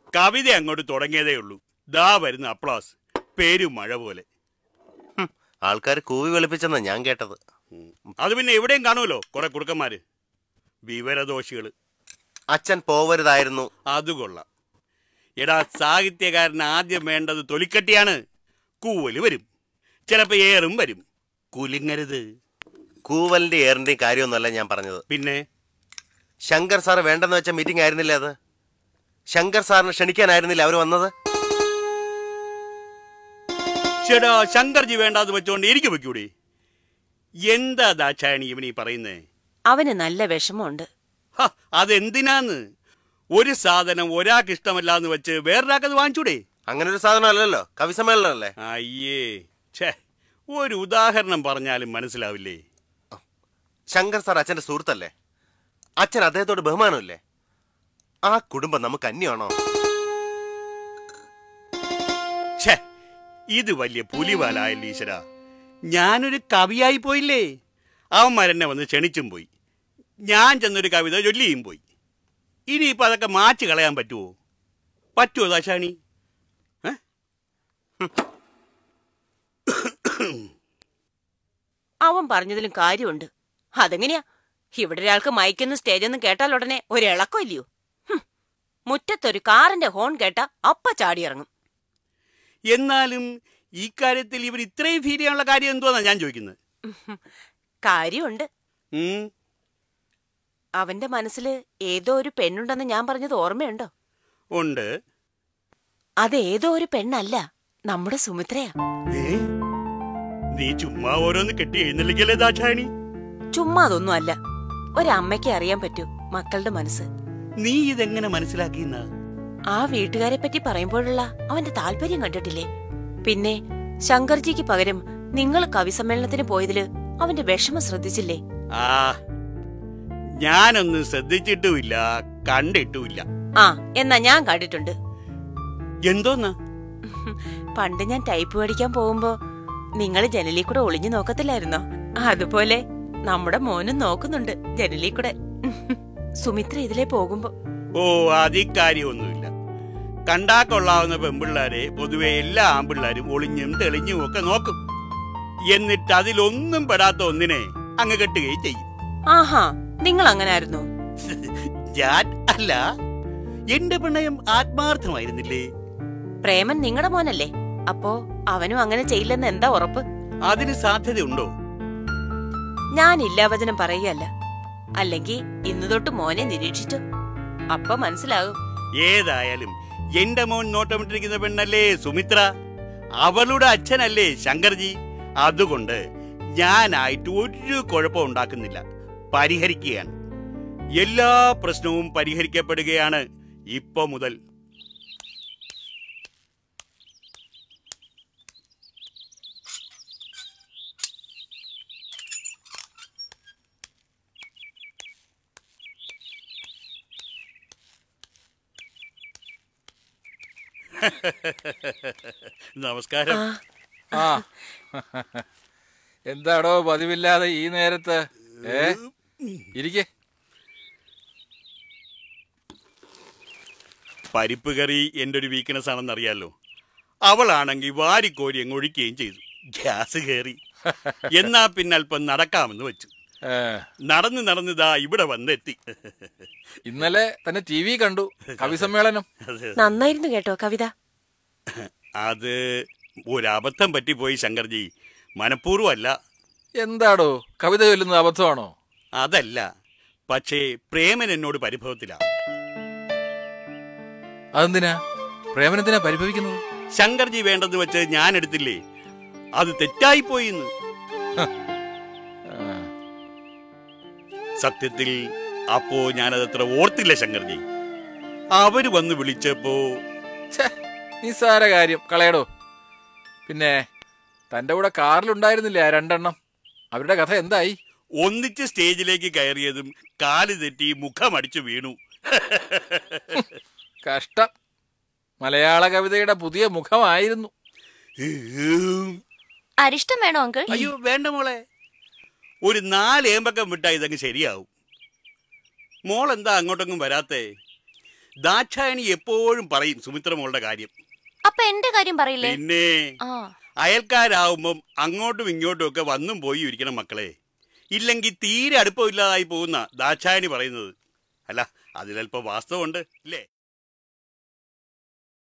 കവിത അങ്ങോട്ട് തുടങ്ങിയതേ ഉള്ളൂ ദാ വരുന്ന അപ്ലാസ് പേരു മഴ പോലെ ആൾക്കാർ കൂവി വെളുപ്പിച്ചെന്നാ ഞാൻ കേട്ടത് അത് പിന്നെ എവിടെയും കാണുമല്ലോ കുറെ കുറുക്കന്മാര് വിവരദോഷികള് അച്ഛൻ പോവരുതായിരുന്നു അത് കൊള്ളാം എടാ സാഹിത്യകാരന് ആദ്യം വേണ്ടത് തൊലിക്കട്ടിയാണ് കൂവല് വരും ചിലപ്പോ ഏറും വരും കുലുങ്ങരുത് കൂവലിന്റെ ഏറിന്റെയും കാര്യമൊന്നുമല്ല ഞാൻ പറഞ്ഞത് പിന്നെ ശങ്കർ സാർ വേണ്ടെന്ന് വെച്ച മീറ്റിംഗ് ആയിരുന്നില്ല അത് ശങ്കർ സാറിനെ ക്ഷണിക്കാനായിരുന്നില്ല അവർ വന്നത് ചേടാ ശങ്കർജി വേണ്ടാന്ന് വെച്ചോണ്ട് എനിക്ക് വെക്കൂടി എന്താ ദാക്ഷായണി ഇവനീ പറയുന്നേ അവന് നല്ല വിഷമമുണ്ട് ഹ, അതെന്തിനാന്ന് ഒരു സാധനം ഒരാൾക്ക് ഇഷ്ടമല്ലാന്ന് വെച്ച് വേറൊരാൾക്കത് വാങ്ങിച്ചൂടെ അങ്ങനെ ഒരു സാധനം അല്ലല്ലോ കവിസമ്മേളനല്ലേ അയ്യേ ഛേ ഒരു ഉദാഹരണം പറഞ്ഞാലും മനസ്സിലാവില്ലേ ശങ്കർ സാർ അച്ഛന്റെ സുഹൃത്തല്ലേ അച്ഛൻ അദ്ദേഹത്തോട് ബഹുമാനമില്ലേ ആ കുടുംബം നമുക്ക് അന്യമാണോ ഛേ ഇത് വലിയ പുലിവാലായല്ലോ ഈശ്വര ഞാനൊരു കവിയായി പോയില്ലേ അവന്മാരെന്നെ വന്ന് ക്ഷണിച്ചും പോയി ഞാൻ ചെന്നൊരു കവിത ചൊല്ലിയും പോയി ഇനിയിപ്പോൾ അതൊക്കെ മാച്ച് കളയാൻ പറ്റുമോ പറ്റുമോ ദാശാണി ഏ? അവൻ പറഞ്ഞതിലും കാര്യമുണ്ട് അതെങ്ങനെയാ ഇവിടെ ഒരാൾക്ക് മയക്കുന്ന സ്റ്റേജെന്ന് കേട്ടാൽ ഉടനെ ഒരു ഇളക്കം ഇല്ലയോ ഹും. മുറ്റത്തൊരു കാറിന്റെ ഹോൺ കേട്ടാ അപ്പ ചാടിയിറങ്ങും എന്നാലും ഈ കാര്യത്തിൽ ഇവർ ഇത്രയും ഫീൽ ചെയ്യാനുള്ള കാര്യം എന്തുവാന്നാ ഞാൻ ചോദിക്കുന്നത് ഉഹും. കാര്യമുണ്ട് ഉം. അവന്റെ മനസ്സിൽ ഏതോ ഒരു പെണ്ണുണ്ടെന്ന് ഞാൻ പറഞ്ഞത് ഓർമ്മയുണ്ടോ ഉണ്ട് അത് ഏതോ ഒരു പെണ്ണല്ല നമ്മുടെ സുമിത്രയാ ഏ? നീ ചുമ്മാ ഓരോന്ന് കെട്ടി എഴുന്നള്ളിക്കല്ലേ ദാക്ഷായണി ചുമ്മാ അതൊന്നും അല്ല ഒരമ്മയ്ക്ക് അറിയാൻ പറ്റൂ മക്കളുടെ മനസ്സ് നീ ഇതെങ്ങനെ മനസ്സിലാക്കിയെന്ന ആ വീട്ടുകാരെ പറ്റി പറയുമ്പോഴുള്ള അവന്റെ താല്പര്യം കണ്ടിട്ടില്ലേ പിന്നെ ശങ്കർജിക്ക് പകരം നിങ്ങൾ കവിസമ്മേളനത്തിന് പോയതില് അവന്റെ വിഷമം ശ്രദ്ധിച്ചില്ലേ ആ ഞാനൊന്നും ശ്രദ്ധിച്ചിട്ടുമില്ല കണ്ടിട്ടുമില്ല ആ എന്നാ ഞാൻ കണ്ടിട്ടുണ്ട് എന്തോന്നാ പണ്ട് ഞാൻ ടൈപ്പ് പഠിക്കാൻ പോകുമ്പോ നിങ്ങൾ ജനലിൽ കൂടെ ഒളിഞ്ഞു നോക്കത്തില്ലായിരുന്നോ അതുപോലെ നമ്മുടെ മോനും നോക്കുന്നുണ്ട് ജനലിൽ കൂടെ സുമിത്ര ഇതിലേ പോകുമ്പോ ഓ അതിക്കാര്യമൊന്നുമില്ല കണ്ടാ കൊള്ളാവുന്ന പെമ്പിള്ളാരെ പൊതുവെ എല്ലാ ആമ്പിള്ളാരും ഒളിഞ്ഞും തെളിഞ്ഞും ഒക്കെ നോക്കും എന്നിട്ട് അതിലൊന്നും പെടാത്ത ഒന്നിനെ അങ്ങ് കെട്ടുകയും ചെയ്യും ആഹാ നിങ്ങൾ അങ്ങനായിരുന്നു ഞാൻ അല്ല എന്റെ പ്രണയം ആത്മാർത്ഥമായിരുന്നില്ലേ പ്രേമൻ നിങ്ങളുടെ മോനല്ലേ അപ്പോ അവനും അങ്ങനെ ചെയ്യില്ലെന്ന് എന്താ ഉറപ്പ് അതിന് സാധ്യതയുണ്ടോ ഞാൻ ഇല്ലാവചനം പറയുകയല്ല അല്ലെങ്കിൽ ഇന്നു തൊട്ട് മോനെ നിരീക്ഷിച്ചു അപ്പൊ മനസ്സിലാകും ഏതായാലും എന്റെ മോൻ നോട്ടമിട്ടിരിക്കുന്ന പെണ്ണല്ലേ സുമിത്ര അവളുടെ അച്ഛനല്ലേ ശങ്കർജി അതുകൊണ്ട് ഞാനായിട്ട് ഒരു കുഴപ്പം ഉണ്ടാക്കുന്നില്ല പരിഹരിക്കുകയാണ് എല്ലാ പ്രശ്നവും പരിഹരിക്കപ്പെടുകയാണ് ഇപ്പൊ മുതൽ നമസ്കാരം ആ ആ എന്താടോ പതിവില്ലാതെ ഈ നേരത്ത് ഏ ഇരിക്കെ പരിപ്പ് കറി എൻ്റെ ഒരു വീക്ക്നെസ് ആണെന്ന് അറിയാലോ അവളാണെങ്കിൽ വാരിക്കോരി അങ്ങ് ഒഴിക്കുകയും ചെയ്തു ഗ്യാസ് കയറി എന്നാ പിന്നെ അല്പം നടക്കാമെന്ന് വെച്ചു ഏ, നടന്ന് നടന്ന് ദാ ഇവിടെ വന്നെത്തി ഇന്നലെ തന്നെ ടി വി കണ്ടു കവി സമ്മേളനം അത് നന്നായിരുന്നു കേട്ടോ കവിത അത് ഒരബദ്ധം പറ്റിപ്പോയി ശങ്കർജി മനഃപൂർവ്വമല്ല എന്താടോ കവിത ചൊല്ലുന്നത് അബദ്ധമാണോ അതല്ല പക്ഷേ പ്രേമൻ എന്നോട് പരിഭവത്തിലാ അതെന്തിനാ പ്രേമനത്തിനാ പരിഭവിക്കുന്നത് ശങ്കർജി വേണ്ടെന്ന് വെച്ച് ഞാൻ എടുത്തില്ലേ അത് തെറ്റായിപ്പോയി എന്ന് ആ, സത്യത്തിൽ അപ്പോ ഞാനതത്ര ഓർത്തില്ല ശങ്കർജി അവര് വന്ന് വിളിച്ചപ്പോ ഛെ, നിസ്സാര കാര്യം കളയടോ പിന്നെ തന്റെ കൂടെ കാറിലുണ്ടായിരുന്നില്ലേ ആ രണ്ടെണ്ണം അവരുടെ കഥ എന്തായി ഒന്നിച്ച് സ്റ്റേജിലേക്ക് കയറിയതും കാല് തെറ്റി മുഖമടിച്ചു വീണു കഷ്ടം മലയാള കവിതയുടെ പുതിയ മുഖമായിരുന്നു അരിഷ്ടം വേണോ അങ്കിൾ അയ്യോ വേണ്ട മോളെ ഒരു നാല് ഏമ്പക്കം വിട്ടാ ഇതങ്ങ് ശരിയാവും മോൾ എന്താ അങ്ങോട്ടെങ്ങും വരാത്തേ ദാക്ഷായണി എപ്പോഴും പറയും സുമിത്ര മോളുടെ കാര്യം അപ്പൊ എന്റെ കാര്യം പറയില്ലേ പിന്നെ ആ അയൽക്കാരാവുമ്പം അങ്ങോട്ടും ഇങ്ങോട്ടും ഒക്കെ വന്നും പോയി ഇരിക്കണം മക്കളെ ഇല്ലെങ്കിൽ തീരെ അടുപ്പമില്ലാതായി പോകുന്ന ദാക്ഷായണി പറയുന്നത് അല്ല അതിലല്പം വാസ്തവമുണ്ട് ഇല്ലേ